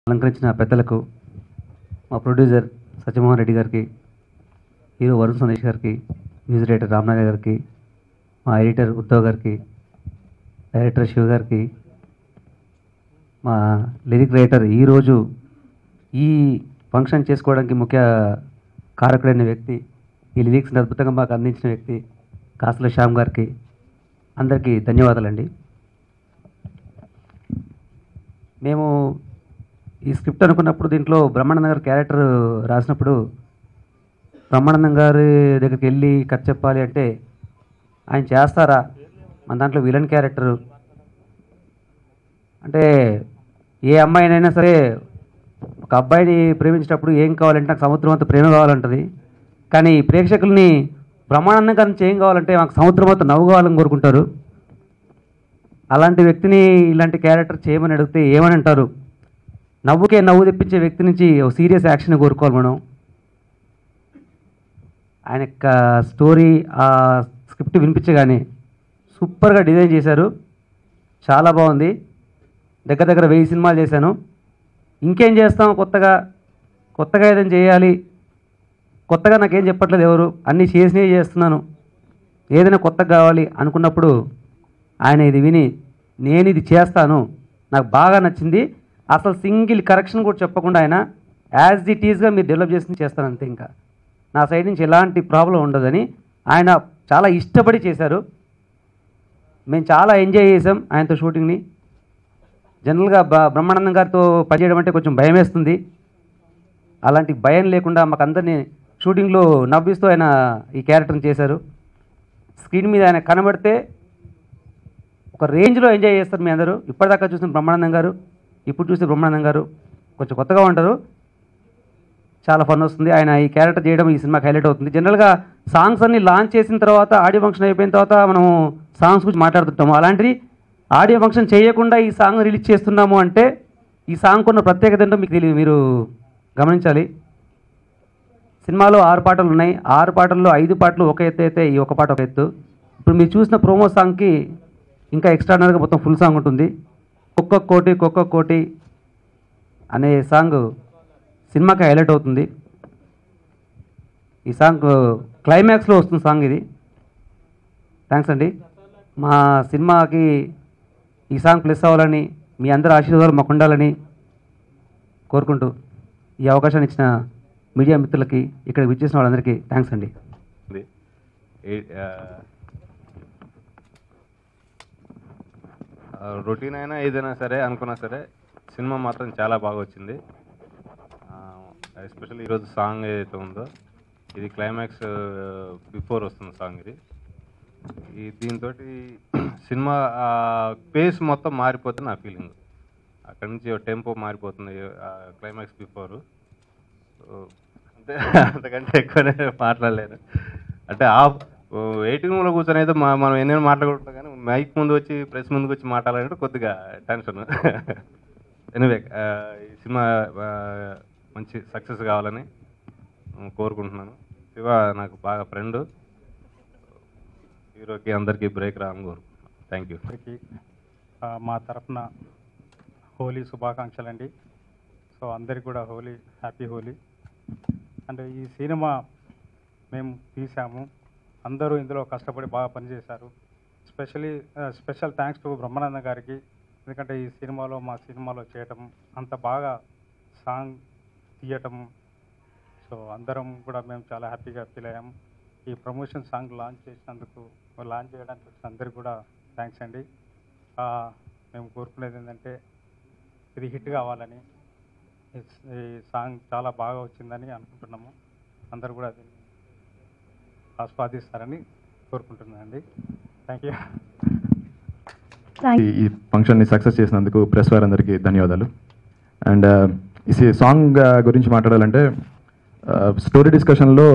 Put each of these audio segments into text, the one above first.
అలంకరించిన పెద్దలకు మా ప్రొడ్యూసర్ సత్యమోహన్ రెడ్డి గారికి హీరో వరుణ్ సందేశ్ గారికి మ్యూజిక్ డైరెక్టర్ రామనారాయణ గారికి మా ఎడిటర్ ఉద్ధవ్ గారికి డైరెక్టర్ శివ గారికి మా లిరిక్ రైటర్ ఈరోజు ఈ ఫంక్షన్ చేసుకోవడానికి ముఖ్య కారకుడైన వ్యక్తి ఈ లిరిక్స్ని అద్భుతంగా మాకు అందించిన వ్యక్తి కాసుల శ్యామ్ గారికి అందరికీ ధన్యవాదాలండి మేము ఈ స్క్రిప్ట్ అనుకున్నప్పుడు దీంట్లో బ్రహ్మానందం గారి క్యారెక్టర్ రాసినప్పుడు బ్రహ్మానందం గారి దగ్గరికి వెళ్ళి కథ చెప్పాలి అంటే ఆయన చేస్తారా మన దాంట్లో విలన్ క్యారెక్టరు అంటే ఏ అమ్మాయినైనా సరే ఒక అబ్బాయిని ప్రేమించేటప్పుడు ఏం కావాలంటే నాకు సముద్రం అంత ప్రేమ కావాలంటది కానీ ప్రేక్షకుల్ని బ్రహ్మానందం గారి నుంచి ఏం కావాలంటే మాకు సముద్రం అంత నవ్వు కావాలని కోరుకుంటారు అలాంటి వ్యక్తిని ఇలాంటి క్యారెక్టర్ చేయమని అడిగితే ఏమని అంటారు నవ్వుకే నవ్వు తెప్పించే వ్యక్తి నుంచి ఒక సీరియస్ యాక్షన్ కోరుకోవాలి మనం ఆయన యొక్క స్టోరీ ఆ స్క్రిప్ట్ వినిపించగానే సూపర్గా డిజైన్ చేశారు చాలా బాగుంది దగ్గర దగ్గర వెయ్యి సినిమాలు చేశాను ఇంకేం చేస్తాం కొత్తగా కొత్తగా ఏదైనా చేయాలి కొత్తగా నాకేం చెప్పట్లేదు ఎవరు అన్నీ చేసినవి చేస్తున్నాను ఏదైనా కొత్తగా కావాలి అనుకున్నప్పుడు ఆయన ఇది విని నేను ఇది చేస్తాను నాకు బాగా నచ్చింది అసలు సింగిల్ కరెక్షన్ కూడా చెప్పకుండా ఆయన యాజ్ ఇట్ ఈజ్గా మీరు డెవలప్ చేసింది చేస్తాను అంతే ఇంకా నా సైడ్ నుంచి ఎలాంటి ప్రాబ్లం ఉండదని ఆయన చాలా ఇష్టపడి చేశారు మేము చాలా ఎంజాయ్ చేసాం ఆయనతో షూటింగ్ని జనరల్గా బ బ్రహ్మానందం గారితో పనిచేయడం అంటే కొంచెం భయం వేస్తుంది అలాంటి భయం లేకుండా మాకు అందరినీ షూటింగ్లో నవ్విస్తూ ఆయన ఈ క్యారెక్టర్ని చేశారు స్క్రీన్ మీద ఆయన కనబడితే ఒక రేంజ్లో ఎంజాయ్ చేస్తారు మీ అందరూ ఇప్పటిదాకా చూసిన బ్రహ్మానందం గారు ఇప్పుడు చూసే బ్రహ్మానందం గారు కొంచెం కొత్తగా ఉంటారు చాలా ఫన్ వస్తుంది ఆయన ఈ క్యారెక్టర్ చేయడం ఈ సినిమాకి హైలైట్ అవుతుంది జనరల్గా సాంగ్స్ అన్ని లాంచ్ చేసిన తర్వాత ఆడియో ఫంక్షన్ అయిపోయిన తర్వాత మనము సాంగ్స్ గురించి మాట్లాడుతుంటాము అలాంటిది ఆడియో ఫంక్షన్ చేయకుండా ఈ సాంగ్ రిలీజ్ చేస్తున్నాము అంటే ఈ సాంగ్ ఉన్న ప్రత్యేకత ఏంటో మీకు తెలియదు మీరు గమనించాలి సినిమాలో ఆరు పాటలు ఉన్నాయి ఆరు పాటల్లో ఐదు పాటలు ఒక ఎత్తు అయితే ఈ ఒక పాట ఒక ఎత్తు ఇప్పుడు మీరు చూసిన ప్రోమో సాంగ్కి ఇంకా ఎక్స్ట్రానర్గా మొత్తం ఫుల్ సాంగ్ ఉంటుంది కుక్క కోటి కుక్క కోటి అనే సాంగ్ సినిమాకి హైలైట్ అవుతుంది ఈ సాంగ్ క్లైమాక్స్లో వస్తుంది సాంగ్ ఇది థ్యాంక్స్ అండి మా సినిమాకి ఈ సాంగ్ ప్లస్ అవ్వాలని మీ అందరి ఆశీర్వాదాలు మాకు ఉండాలని కోరుకుంటూ ఈ అవకాశాన్ని ఇచ్చిన మీడియా మిత్రులకి ఇక్కడ విచ్చేసిన వాళ్ళందరికీ థ్యాంక్స్ అండి ఉంది ఏ- ఆ, ఆ, రొటీన్ అయినా ఏదైనా సరే అనుకున్నా సరే సినిమా మాత్రం చాలా బాగా వచ్చింది ఎస్పెషల్లీ ఈరోజు సాంగ్ ఏదైతే ఉందో ఇది క్లైమాక్స్ బిఫోర్ వస్తుంది సాంగ్ ఇది ఈ దీంతో సినిమా పేస్ మొత్తం మారిపోతుంది నా ఫీలింగ్ అక్కడి నుంచి టెంపో మారిపోతుంది క్లైమాక్స్ బిఫోర్ అంతే అంతకంటే ఎక్కువనే మాట్లాడలేను అంటే ఆ వెయిటింగ్ రూమ్లో కూర్చొని అయితే మా- మనం ఎన్నైనా మాట్లాడుకుంటాం కానీ మైక్ ముందు వచ్చి ప్రెస్ ముందుకు వచ్చి మాట్లాడాలంటే కొద్దిగా టెన్షన్ ఎనివే ఈ సినిమా ఆ, మంచి సక్సెస్ కావాలని ఆ, కోరుకుంటున్నాను శివ నాకు బాగా ఫ్రెండ్ హీరోకి అందరికీ బ్రేక్ రావాలని కోరుకుంటున్నాను థ్యాంక్ యూ అందరికీ ఆ, మా తరఫున హోలీ శుభాకాంక్షలు అండి సో అందరికి కూడా హోలీ హ్యాపీ హోలీ అండ్ ఈ సినిమా మేము తీసాము అందరూ ఇందులో కష్టపడి బాగా పనిచేశారు specially special thanks to Brahmananda గారికి ఎందుకంటే ఈ సినిమాలో మా సినిమాలో చేయటం అంత బాగా సాంగ్ తీయటం సో అందరం కూడా మేము చాలా హ్యాపీగా ఫీల్ అయ్యాము ఈ ప్రమోషన్ సాంగ్ లాంచ్ చేసినందుకు లాంచ్ చేయడానికి వచ్చిన అందరికీ కూడా థ్యాంక్స్ అండి ఆ, మేము కోరుకునేది ఏంటంటే ఇది హిట్ కావాలని ఈ- ఈ సాంగ్ చాలా బాగా వచ్చిందని అనుకుంటున్నాము అందరూ కూడా దీన్ని ఆస్వాదిస్తారని కోరుకుంటున్నానండి థ్యాంక్ యూ ఈ- ఈ ఫంక్షన్ని సక్సెస్ చేసినందుకు ప్రెస్ వారందరికీ ధన్యవాదాలు అండ్ ఈ సాంగ్ గురించి మాట్లాడాలంటే స్టోరీ డిస్కషన్లో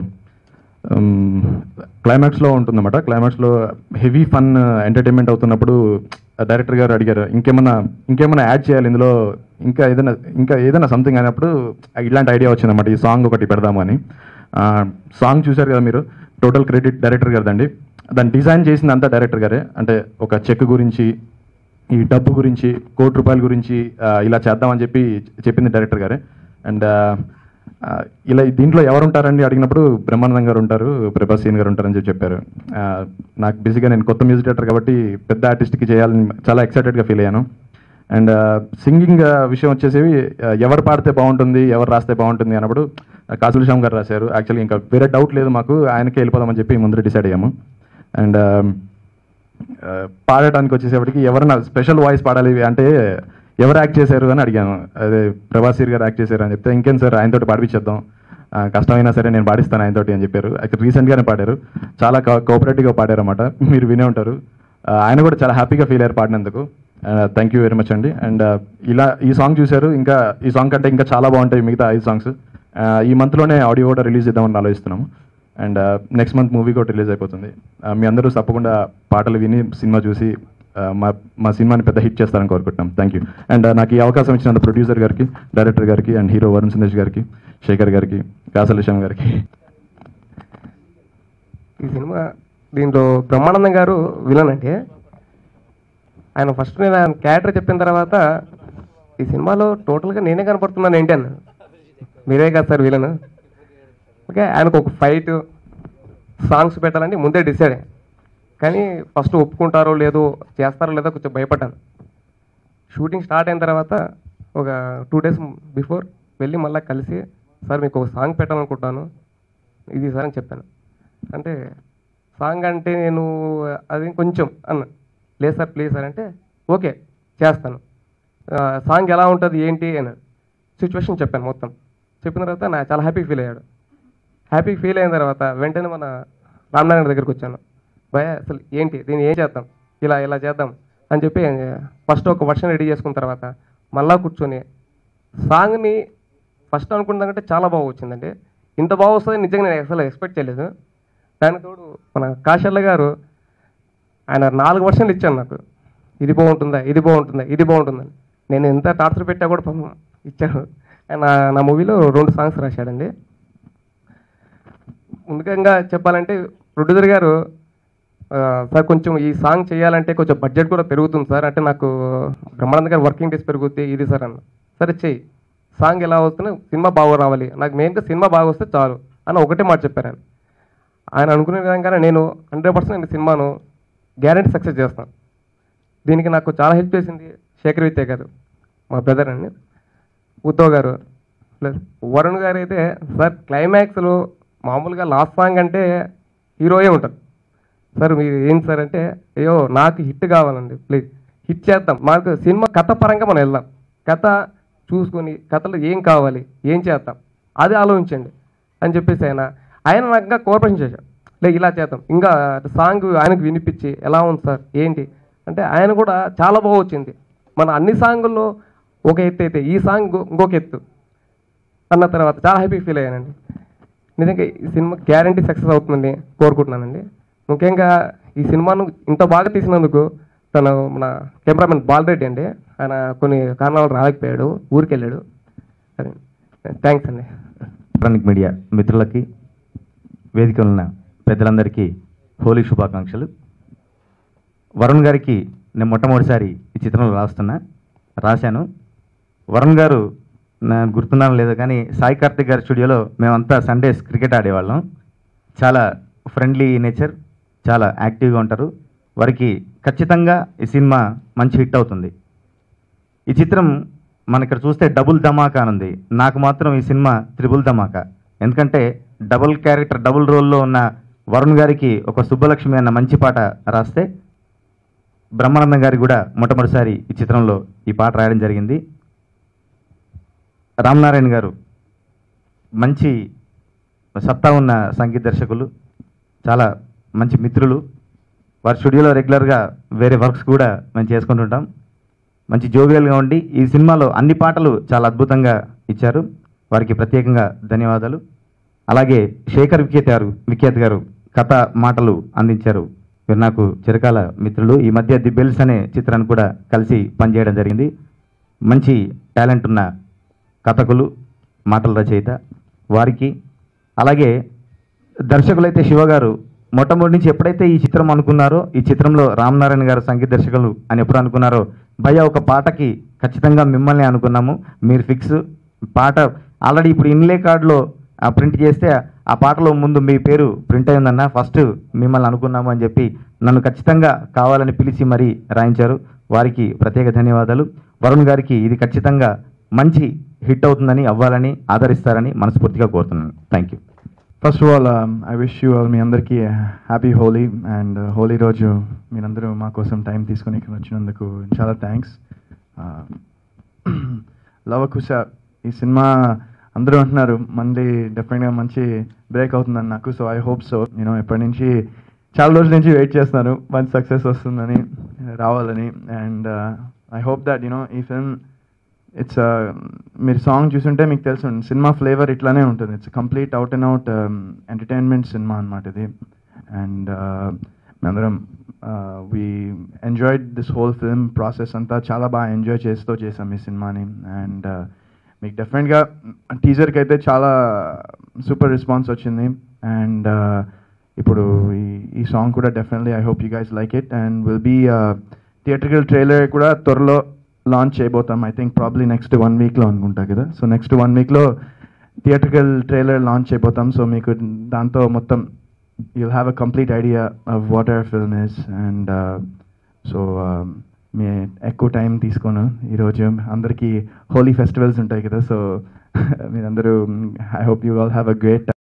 క్లైమాక్స్లో ఉంటుందన్నమాట క్లైమాక్స్లో హెవీ ఫన్ ఎంటర్టైన్మెంట్ అవుతున్నప్పుడు డైరెక్టర్ గారు అడిగారు ఇంకేమన్నా ఇంకేమన్నా యాడ్ చేయాలి ఇందులో ఇంకా ఏదైనా ఇంకా ఏదైనా సంథింగ్ అయినప్పుడు ఇలాంటి ఐడియా వచ్చిందన్నమాట ఈ సాంగ్ ఒకటి పెడదాము అని సాంగ్ చూశారు కదా మీరు టోటల్ క్రెడిట్ డైరెక్టర్ గారిదండి దాన్ని డిజైన్ చేసింది అంతా డైరెక్టర్ గారే అంటే ఒక చెక్ గురించి ఈ డబ్బు గురించి కోటి రూపాయల గురించి ఆ, ఇలా చేద్దామని చెప్పి చెప్పింది డైరెక్టర్ గారే అండ్ ఇలా దీంట్లో ఎవరు ఉంటారని అడిగినప్పుడు బ్రహ్మానందం గారు ఉంటారు ప్రభాస్ సీన్ గారు ఉంటారని చెప్పి చెప్పారు ఆ, నాకు బేసిక్గా నేను కొత్త మ్యూజిక్ డైరెక్టర్ కాబట్టి పెద్ద ఆర్టిస్ట్కి చేయాలని చాలా ఎక్సైటెడ్గా ఫీల్ అయ్యాను అండ్ సింగింగ్ విషయం వచ్చేసి ఆ, ఎవరు పాడితే బాగుంటుంది ఎవరు రాస్తే బాగుంటుంది అన్నప్పుడు కాసులు శ్యామ్ గారు రాశారు యాక్చువల్లీ ఇంకా వేరే డౌట్ లేదు మాకు ఆయనకే వెళ్ళిపోదామని చెప్పి ముందర డిసైడ్ అయ్యాము అండ్ ఆ, పాడటానికి వచ్చేసేపటికి ఎవరైనా స్పెషల్ వాయిస్ పాడాలి అంటే ఎవరు యాక్ట్ చేశారు అని అడిగాను అదే ప్రభాసీర్ గారు యాక్ట్ చేశారు అని చెప్తే ఇంకేం సార్ ఆయనతోటి పాడిపించేద్దాం ఆ, కష్టమైనా సరే నేను పాడిస్తాను ఆయనతోటి అని చెప్పారు యాక్చువల్ రీసెంట్గానే పాడారు చాలా కోఆపరేటివ్గా పాడారు అన్నమాట మీరు వినే ఉంటారు ఆ, ఆయన కూడా చాలా హ్యాపీగా ఫీల్ అయ్యారు పాడినందుకు థ్యాంక్ యూ వెరీ మచ్ అండి అండ్ ఇలా ఈ సాంగ్ చూశారు ఇంకా ఈ సాంగ్ కంటే ఇంకా చాలా బాగుంటాయి మిగతా ఐదు సాంగ్స్ ఈ మంత్లోనే ఆడియో కూడా రిలీజ్ చేద్దామని ఆలోచిస్తున్నాము అండ్ నెక్స్ట్ మంత్ మూవీ కూడా రిలీజ్ అయిపోతుంది Uh, మీ అందరూ తప్పకుండా పాటలు విని సినిమా చూసి uh, మా మా సినిమాని పెద్ద హిట్ చేస్తారని కోరుకుంటున్నాం థ్యాంక్ యూ అండ్ నాకు ఈ అవకాశం ఇచ్చిన ప్రొడ్యూసర్ గారికి డైరెక్టర్ గారికి అండ్ హీరో వరుణ్ సందేశ్ గారికి శేఖర్ గారికి కాసల శ్యామ్ గారికి ఈ సినిమా దీంట్లో బ్రహ్మానందం గారు విలన్ అంటే ఆయన ఫస్ట్ నేను ఆయన క్యారెక్టర్ చెప్పిన తర్వాత ఈ సినిమాలో టోటల్గా నేనే కనపడుతున్నాను ఏంటి అన్న మీరే కదా సార్ విలన్ ఓకే ఆయనకు ఒక ఫైట్ సాంగ్స్ పెట్టాలని ముందే డిసైడ్ అయ్యాను కానీ ఫస్ట్ ఒప్పుకుంటారో లేదో చేస్తారో లేదో కొంచెం భయపడ్డాను షూటింగ్ స్టార్ట్ అయిన తర్వాత ఒక టూ డేస్ బిఫోర్ వెళ్ళి మళ్ళీ కలిసి సార్ మీకు ఒక సాంగ్ పెట్టాలనుకుంటాను ఇది సార్ అని చెప్పాను అంటే సాంగ్ అంటే నేను అది కొంచెం అన్న లేదు సార్ ప్లీజ్ సార్ అంటే ఓకే చేస్తాను ఆ, సాంగ్ ఎలా ఉంటుంది ఏంటి అని సిచ్యువేషన్ చెప్పాను మొత్తం చెప్పిన తర్వాత నా చాలా హ్యాపీ ఫీల్ అయ్యాడు హ్యాపీ ఫీల్ అయిన తర్వాత వెంటనే మన రామ్నారాయణ దగ్గరికి వచ్చాను భయ అసలు ఏంటి దీన్ని ఏం చేద్దాం ఇలా ఇలా చేద్దాం అని చెప్పి ఫస్ట్ ఒక వర్షన్ రెడీ చేసుకున్న తర్వాత మళ్ళా కూర్చొని సాంగ్ని ఫస్ట్ అనుకున్న దానికంటే చాలా బాగా వచ్చిందండి ఇంత బాగా వస్తుంది నిజంగా నేను అసలు ఎక్స్పెక్ట్ చేయలేదు దానికి తోడు మన కాశల్ల గారు ఆయన నాలుగు వర్షన్లు ఇచ్చాను నాకు ఇది బాగుంటుందా ఇది బాగుంటుందా ఇది బాగుంటుందని నేను ఎంత టార్చర్ పెట్టా కూడా పాపం ఇచ్చాడు ఆయన నా మూవీలో రెండు సాంగ్స్ రాశాడండి ముందుగా చెప్పాలంటే ప్రొడ్యూసర్ గారు ఆ, సార్ కొంచెం ఈ సాంగ్ చేయాలంటే కొంచెం బడ్జెట్ కూడా పెరుగుతుంది సార్ అంటే నాకు బ్రహ్మానంద గారు వర్కింగ్ డేస్ పెరుగుతాయి ఇది సార్ అన్న సరే చెయ్యి సాంగ్ ఎలా వస్తున్నా సినిమా బాగా రావాలి నాకు మెయిన్గా సినిమా బాగా వస్తే చాలు అని ఒకటే మాట చెప్పారు ఆయన ఆయన అనుకునే విధంగానే నేను హండ్రెడ్ పర్సెంట్ నేను సినిమాను గ్యారంటీ సక్సెస్ చేస్తాను దీనికి నాకు చాలా హెల్ప్ చేసింది శేఖర్ విత్య గారు మా బ్రదర్ అండి ఉద్ధవ్ గారు ప్లస్ వరుణ్ గారు అయితే సార్ క్లైమాక్స్లో మామూలుగా లాస్ట్ సాంగ్ అంటే హీరోయే ఉంటారు సార్ మీరు ఏంటి సార్ అంటే అయ్యో నాకు హిట్ కావాలండి ప్లీజ్ హిట్ చేద్దాం మాకు సినిమా కథ పరంగా మనం వెళ్దాం కథ చూసుకొని కథలో ఏం కావాలి ఏం చేద్దాం అది ఆలోచించండి అని చెప్పేసి ఆయన ఆయన నాకు ఇంకా కోఆపరేషన్ చేశాడు లే ఇలా చేద్దాం ఇంకా సాంగ్ ఆయనకు వినిపించి ఎలా ఉంది సార్ ఏంటి అంటే ఆయన కూడా చాలా బాగా వచ్చింది మన అన్ని సాంగుల్లో ఒక ఎత్తు అయితే ఈ సాంగ్ ఇంకొక ఎత్తు అన్న తర్వాత చాలా హ్యాపీ ఫీల్ అయ్యానండి నిజంగా ఈ సినిమా గ్యారంటీ సక్సెస్ అవుతుందని కోరుకుంటున్నానండి ముఖ్యంగా ఈ సినిమాను ఇంత బాగా తీసినందుకు తను మన కెమెరామెన్ బాలరెడ్డి అండి ఆయన కొన్ని కారణాలు రాలేకపోయాడు ఊరికి వెళ్ళాడు సరే థ్యాంక్స్ అండి ఎలక్ట్రానిక్ మీడియా మిత్రులకి వేదిక ఉన్న పెద్దలందరికీ హోలీ శుభాకాంక్షలు వరుణ్ గారికి నేను మొట్టమొదటిసారి ఈ చిత్రంలో రాస్తున్నా రాశాను వరుణ్ గారు నాకు గుర్తున్నాను లేదో కానీ సాయి కార్తిక్ గారి స్టూడియోలో మేమంతా సండేస్ క్రికెట్ ఆడేవాళ్ళం చాలా ఫ్రెండ్లీ నేచర్ చాలా యాక్టివ్గా ఉంటారు వారికి ఖచ్చితంగా ఈ సినిమా మంచి హిట్ అవుతుంది ఈ చిత్రం మన ఇక్కడ చూస్తే డబుల్ ధమాకా అని ఉంది నాకు మాత్రం ఈ సినిమా త్రిబుల్ ధమాకా ఎందుకంటే డబుల్ క్యారెక్టర్ డబుల్ రోల్లో ఉన్న వరుణ్ గారికి ఒక సుబ్బలక్ష్మి అన్న మంచి పాట రాస్తే బ్రహ్మానందం గారికి కూడా మొట్టమొదటిసారి ఈ చిత్రంలో ఈ పాట రాయడం జరిగింది రామనారాయణ గారు మంచి సత్తా ఉన్న సంగీత దర్శకులు చాలా మంచి మిత్రులు వారి స్టూడియోలో రెగ్యులర్గా వేరే వర్క్స్ కూడా మేము చేసుకుంటుంటాం మంచి జోవియల్గా ఉండి ఈ సినిమాలో అన్ని పాటలు చాలా అద్భుతంగా ఇచ్చారు వారికి ప్రత్యేకంగా ధన్యవాదాలు అలాగే శేఖర్ విఖ్యాత్ గారు విఖ్యాత్ గారు కథ మాటలు అందించారు వీరు నాకు చిరకాల మిత్రులు ఈ మధ్య ది బెల్స్ అనే చిత్రాన్ని కూడా కలిసి పనిచేయడం జరిగింది మంచి టాలెంట్ ఉన్న కథకులు మాటల రచయిత వారికి అలాగే దర్శకులైతే శివ గారు మొట్టమొదటి నుంచి ఎప్పుడైతే ఈ చిత్రం అనుకున్నారో ఈ చిత్రంలో రామ్ నారాయణ గారు సంగీత దర్శకులు అని ఎప్పుడు అనుకున్నారో భయ్య ఒక పాటకి ఖచ్చితంగా మిమ్మల్ని అనుకున్నాము మీరు ఫిక్స్ పాట ఆల్రెడీ ఇప్పుడు ఇన్లే కార్డులో ప్రింట్ చేస్తే ఆ పాటలో ముందు మీ పేరు ప్రింట్ అయిందన్న ఫస్ట్ మిమ్మల్ని అనుకున్నాము అని చెప్పి నన్ను ఖచ్చితంగా కావాలని పిలిచి మరీ రాయించారు వారికి ప్రత్యేక ధన్యవాదాలు వరుణ్ గారికి ఇది ఖచ్చితంగా మంచి హిట్ అవుతుందని అవ్వాలని ఆదరిస్తారని మనస్ఫూర్తిగా కోరుతున్నాను thank you first of all I wish you all మీ అందరికీ హ్యాపీ హోలీ అండ్ హోలీ రోజు మీరందరూ మా కోసం టైం తీసుకొని ఇక్కడ వచ్చినందుకు చాలా థ్యాంక్స్ లవకుశ ఈ సినిమా అందరూ అంటున్నారు మళ్ళీ డెఫినెట్గా మంచి బ్రేక్ అవుతుందని నాకు సో ఐ హోప్ సో నేను ఎప్పటి నుంచి చాలా రోజుల నుంచి వెయిట్ చేస్తున్నాను మంచి సక్సెస్ వస్తుందని రావాలని and I hope that you know ఈ ఫిల్మ్ ఇట్స్ మీరు సాంగ్ చూసుంటే మీకు తెలుసు సినిమా ఫ్లేవర్ ఇట్లానే ఉంటుంది it's complete out and out entertainment సినిమా అనమాట ఇది అండ్ మేమందరం we enjoyed this whole film process అంతా చాలా బాగా ఎంజాయ్ చేస్తూ చేసాం ఈ సినిమాని అండ్ మీకు డెఫినెట్గా టీజర్కి అయితే చాలా సూపర్ రెస్పాన్స్ వచ్చింది అండ్ ఇప్పుడు ఈ ఈ సాంగ్ కూడా definitely I hope you guys like it and will be theatrical trailer కూడా త్వరలో లాంచ్ చేయబోతాం I think probably next one వీక్లో అనుకుంటా కదా సో నెక్స్ట్ వన్ వీక్లో థియేట్రికల్ ట్రైలర్ లాంచ్ చేయబోతాం సో మీకు దాంతో మొత్తం you'll have a complete idea of what our film is and so మీ ఎక్కువ టైం తీసుకోను ఈరోజు అందరికీ హోలీ ఫెస్టివల్స్ ఉంటాయి కదా సో మీరందరూ I hope you all have a great